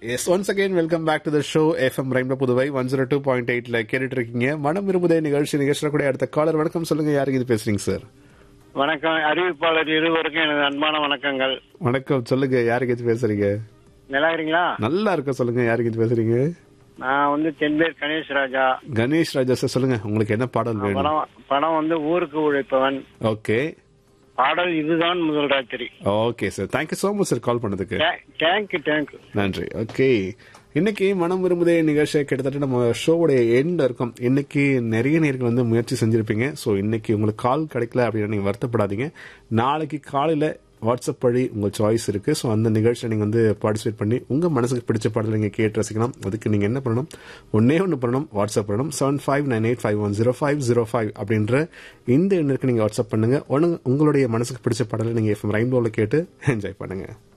S once again welcome back to the show FM rainbow Puduvai one zero two point எயிட்ல கேட்டுட்டு இருக்கீங்க மனம் விரும்புதே நிகழ்ச்சி நிகழ்ச்சியில் கூட அடுத்த காலர் வணக்கம் சொல்லுங்க யாருக்கு இது பேசுறீங்க சார் வணக்கம் அறிவிப்பாளர் இருவருக்கும் எனது அன்பான வணக்கங்கள் வணக்கம் சொல்லுங்க யாருக்கு இது பேசுறீங்க நல்லா இருக்கீங்களா நல்லா இருக்க சொல்லுங்க யாருக்கு இது பேசுறீங்க நான் வந்து தென்பேர் கணேஷ் ராஜா கணேஷ் ராஜா சார் சொல்லுங்க உங்களுக்கு என்ன பாடல் வேணும் படம் படம் வந்து ஊருக்கு உழைப்பவன் ஓகே பாடல் இதுதான் முதல் ராத்திரி okay sir thank you so much sir call பண்ணதுக்கு தேங்க்யூ தேங்க்யூ நன்றி ஓகே இன்னைக்கு மனம் விரும்புதே நிகழ்ச்சியை கிட்டத்தட்ட நம்ம ஷோவுடைய எண்ட் இருக்கும் இன்னைக்கு நிறைய நேர்கள் வந்து முயற்சி செஞ்சிருப்பீங்க ஸோ இன்னைக்கு உங்களுக்கு கால் கிடைக்கல அப்படின்னு நீங்க வருத்தப்படாதீங்க நாளைக்கு காலையில வாட்ஸ்அப் வழி உங்க சாய்ஸ் இருக்கு ஸோ அந்த நிகழ்ச்சியை நீங்க வந்து பார்ட்டிசிபேட் பண்ணி உங்க மனசுக்கு பிடிச்ச பாடலை நீங்க கேட்டு ரசிக்கலாம் அதுக்கு நீங்க என்ன பண்ணணும் ஒன்னே ஒன்று பண்ணணும் வாட்ஸ்அப் பண்ணணும் seven five nine eight five one zero five zero five அப்படின்ற இந்த எண்ணுக்கு நீங்க வாட்ஸ்அப் பண்ணுங்க உங்களுடைய மனசுக்கு பிடிச்ச பாடலை நீங்க எஃப்எம் ரெயின்போவில் கேட்டு என்ஜாய் பண்ணுங்க